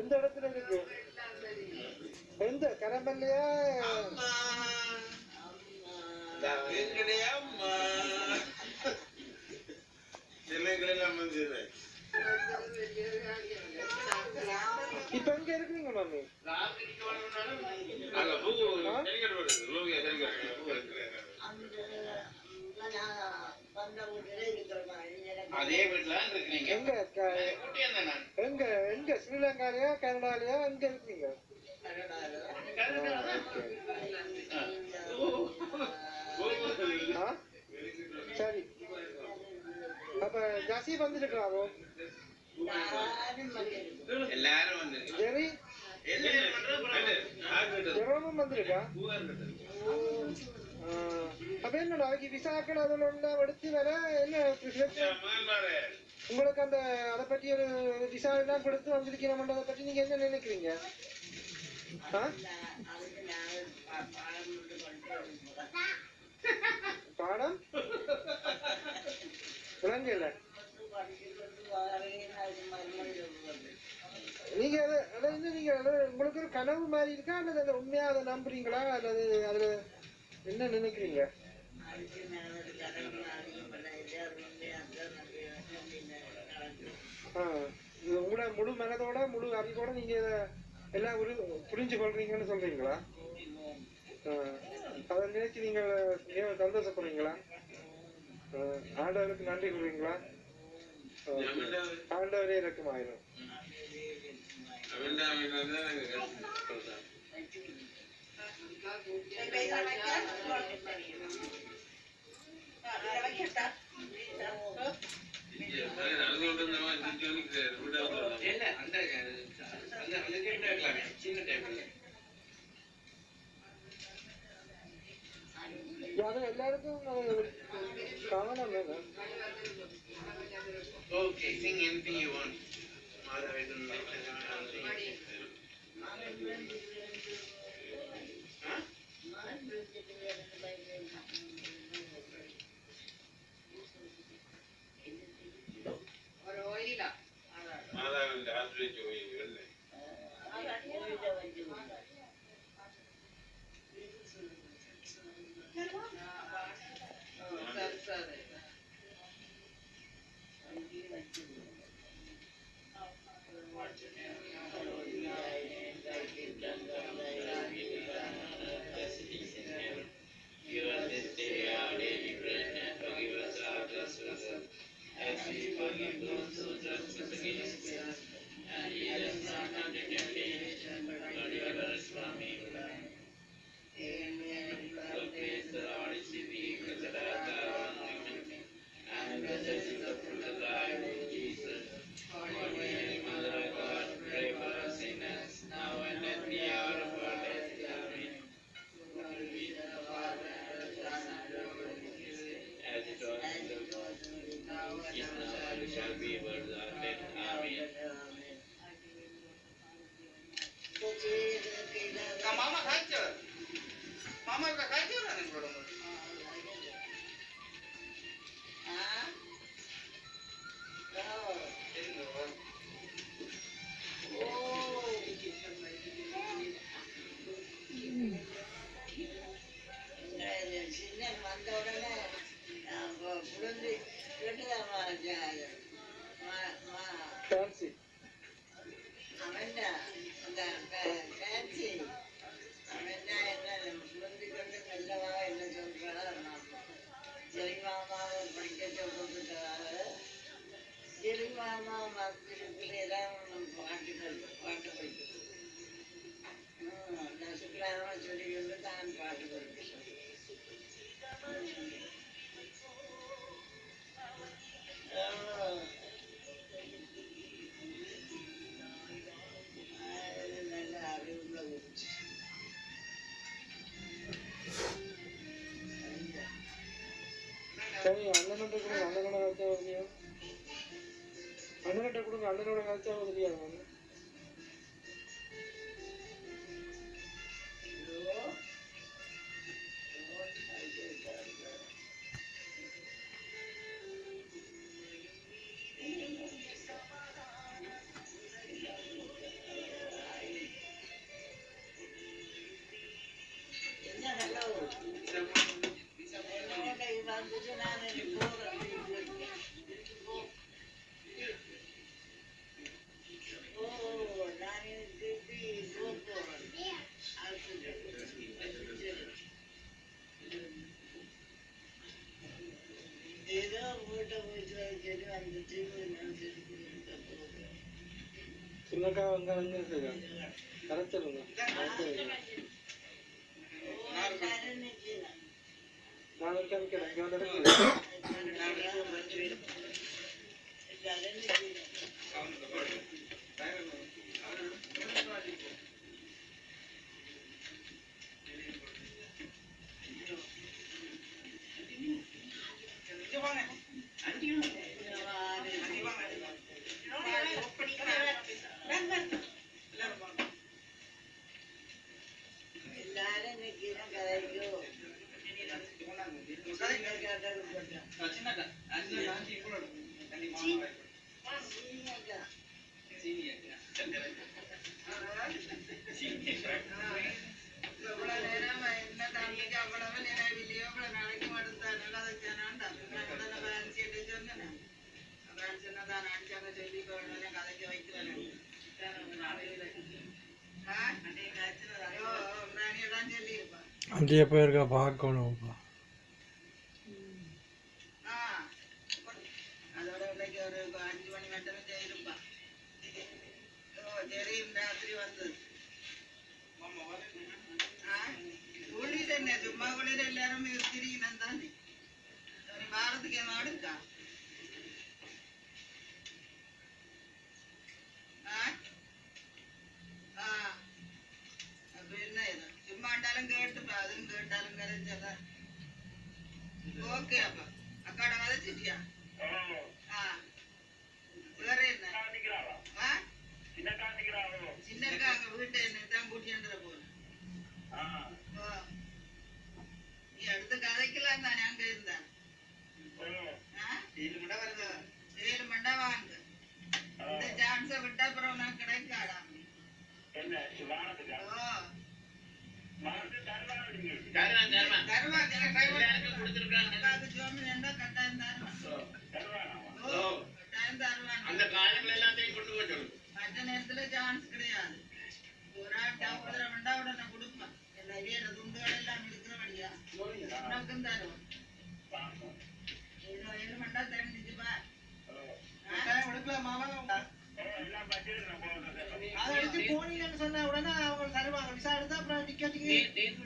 எந்த இடத்துல இருக்கு எந்த கரம்பல்லையா இப்ப எங்க இருக்கிறீங்க மாமி அதே வீட்டுல இருக்கிறீங்க எங்க க- கூட்டி வந்தேன் நான் எங்க எங்க ஸ்ரீலங்காலயா கனடாலயா எங்க இருக்கீங்க ஆ? சரி அப்ப ஜாசி வந்துருக்காவோ எல்லாரும் வந்து ஜெரி ஜெரோமும் வந்திருக்கா ஆ. அப்ப என்னடா அதுக்கு விசாக்கள் அதில் உள்ள எடுத்து வர என்ன பிரச்சனை? உங்களுக்கு அந்த அதை பற்றி ஒரு விசா எல்லாம் கொடுத்து வந்திருக்கிறோம்ன்றதை பற்றி நீங்க என்ன நினைக்கிறீங்க ஆ? பாடம் விளங்கல நீங்க அதை அதை வந்து நீங்க அதை உங்களுக்கு ஒரு கனவு மாதிரி இருக்கா அல்லது அதை உண்மையா அதை நம்புறீங்களா அல்லது அதுல என்ன நினைக்கிறீங்க ஆ, இது உங்களோட முழு மனதோட முழு அறிவோட நீங்க இதை எல்லாம் ஒரு புரிஞ்சு கொள்றீங்கன்னு சொல்றீங்களா ஆ, அதை நினைச்சு நீங்க ஏன் சந்தோஷப்படுறீங்களா ஆ, ஆண்டவருக்கு நன்றி கூறுவீங்களா ஆ, ஆண்டவரே இறக்கமாயிரும் இல்ல அந்த அந்த அந்த டைப்ல இருக்கலாமே சின்ன டைப்ல அது எல்லாருக்கும் அது காமனா வேணும் okay sing anything you want மாதவேதன் മാതാവിന്റെ ആശ്രയിച്ചു പോയി അല്ലേ Give us this day our daily bread and forgive us our trespasses as we forgive those who trespass against us. And lead us not into temptation, but deliver us from evil. Amen. So praise the Lord is with thee, blessed art thou among women, and blessed is the fruit of thy womb, Jesus. Holy Mary, Mother of God, pray for us sinners, now and at the hour of our death. Amen. Glory be to the Father, and to the Son, and to the Holy Spirit, as it was in the beginning, now and shall be, world without end. Amen. मामा खायचं मामा खायचं ना बरोबर fancy மாமா எல்லாம் பாட்டுகள் பாட்டு படிக்கிறது நான் சுக்லாரமா சொல்லிக்கொண்டு தான் பாட்டு படிக்கிறேன் நல்ல அறிவுள்ள குருஜி சரி அண்ணன்கிட்ட கொடுங்க அண்ணனோட கழிச்சா உதவியா அண்ணன்கிட்ட கொடுங்க அண்ணனோட கழிச்சா உதவியா வந்துட்டு நான் சொல்லிக்கிறேன் போகிறேன் சின்னக்கா வெங்காயம் இருக்குங்க கரைச்சிருங்க கரைச்சிருங்க நான் இருக்க நிற்கிறேன் இங்கே வந்து எடுக்கிறேன் எல்லாரும் நிக்கிறோம் கதைக்கோ இவ்வளவு நேரம் என்ன தம்பிக்கு அவ்வளவு நினைவில்லையோ இவ்வளவு நாளைக்கு மடுத்தானோ அதை சொன்னான்டா நான் உடனே ஃபேன்சி எடுத்து சொன்னேன் ஃபேன்சி என்ன தான் அடிச்சாங்க சொல்லி இப்போ உடனே கதைக்க வைக்கிறேன் ஆ ஓ ராணியெல்லாம் சொல்லியிருப்பான் அங்கேயே போயிருக்கா பார்க்கணும்ப்பா ஆ அதோட இன்னைக்கு ஒரு அஞ்சு மணி மட்டும் செய்யிருப்பான் ஓ சரி ராத்திரி வந்தது ஆ குளிர் என்ன சும்மா குளிர் எல்லாரும் திரிக்கணும் தானே சரி வாரத்துக்கு என்ன எடுக்கா ஆ ஆ அப்ப என்ன இது சும்மாண்டாலும் கேட்டுப்பா அதுவும் கேட்டாலும் கரைச்சதா ஓகே அப்பா அக்காட வதச்சிட்டியா ஆ வேற என்ன ஆ சின்னக்கா அங்க வீட்டை என்ன தான் கூட்டிட்டு போறேன் ஓ. நீ அடுத்து கதைக்கலாம் தானே அங்க இருந்தா ஆ? ஏழு மண்டா வாங்க இந்த சான்ஸை விட்டா அப்புறம் நான் கிடைக்காடா ஓ தருவான் தருவான் தருவாங்க எல்லாருக்கும் கொடுத்துருக்காங்க அக்காவுக்கு ஜோமி ரெண்டா கட்டாயம் தருவான் ஓ கட்டாயம் தருவான் அந்த காலங்கள் எல்லாத்தையும் கொண்டு போய் சொல்லு மற்ற நேரத்துல சான்ஸ் கிடையாது ஒரு ஆள் டாக்டர் வந்தா உடனே கொடுப்பான் எல்லா வேற துண்டுகள் எல்லாம் இருக்கிறபடியா உனக்கும் தருவான் ஏதோ ஏழு மண்டா தெரிஞ்சுச்சுப்பா அதை எடுத்து போனீங்கன்னு சொன்ன உடனே அவங்க தருவாங்க விசா எடுத்தா அப்புறம் டிக்கெட்டுக்கு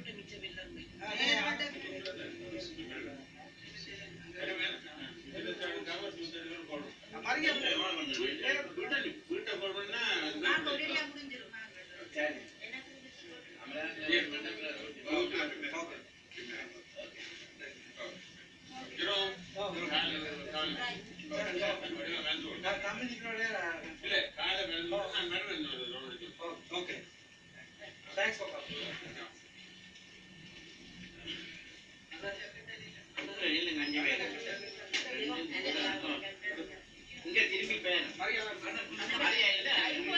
வீட்டை போடுறோம்னா தம்பி நிற்கிறோட இல்ல காலை வேணும் நான் வேணும் ஓகே தேங்க்ஸ் பாப்பா இல்லைங்க அஞ்சு பேர் இங்க திரும்பி பேர் மரியா இல்ல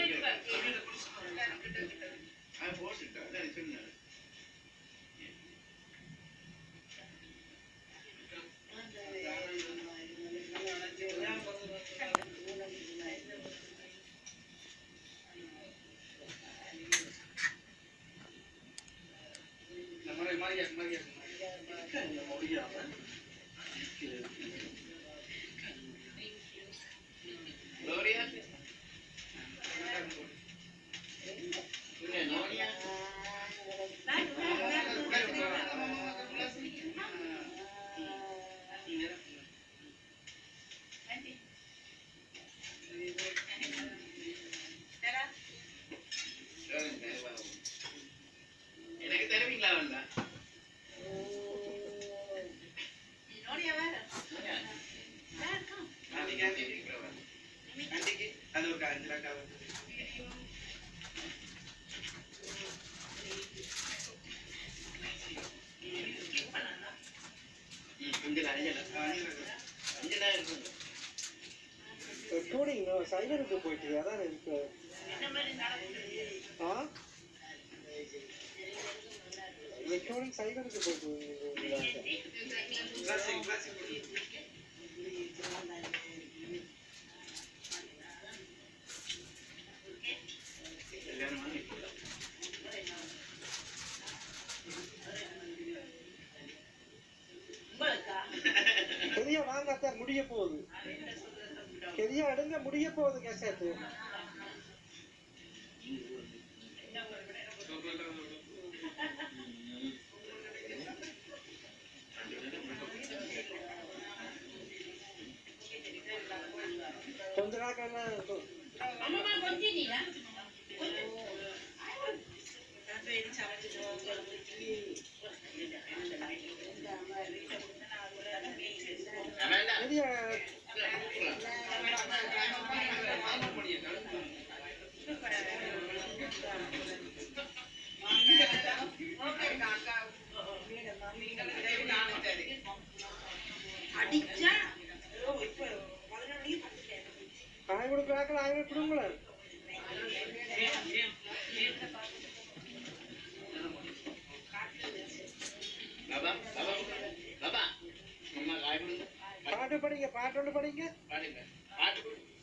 அது போட்டுட்டா அதான் சொன்னேன் Gloria. இங்க நோனியா எனக்கு தருவீங்களா வந்தா நாளைக்கு ஆண்டி இருக்கிறவா ஆண்டிக்கு அது ஒரு அஞ்சு ரூபா அஞ்சு அஞ்சு அஞ்சு இருக்குங்க ரெக்கார்டிங் சைலருக்கு போயிட்டு அதான் இருக்கு ஆ ரெக்கார்டிங் சைலருக்கு போயிட்டு எல்லாரும் வாங்கி பெரிய வாங்க சார் முடிய போகுது பெரிய அடுங்க முடிய போகுது கேசட்டு கொஞ்ச நாள் அம்மா கொஞ்சம் பெரிய அடிச்சா ஓ, இப்ப பதினொரு மணிக்கு படுத்துட்டேன். ஆய் கொடுக்குறாக்கள் ஆய் கொடுங்களேன் பாபா பாபா பாபா அம்மா காய் கொடுங்க பாட்டு படிங்க பாட்டு ஒன்று படிங்க பாடுங்க பாட்டு கொடு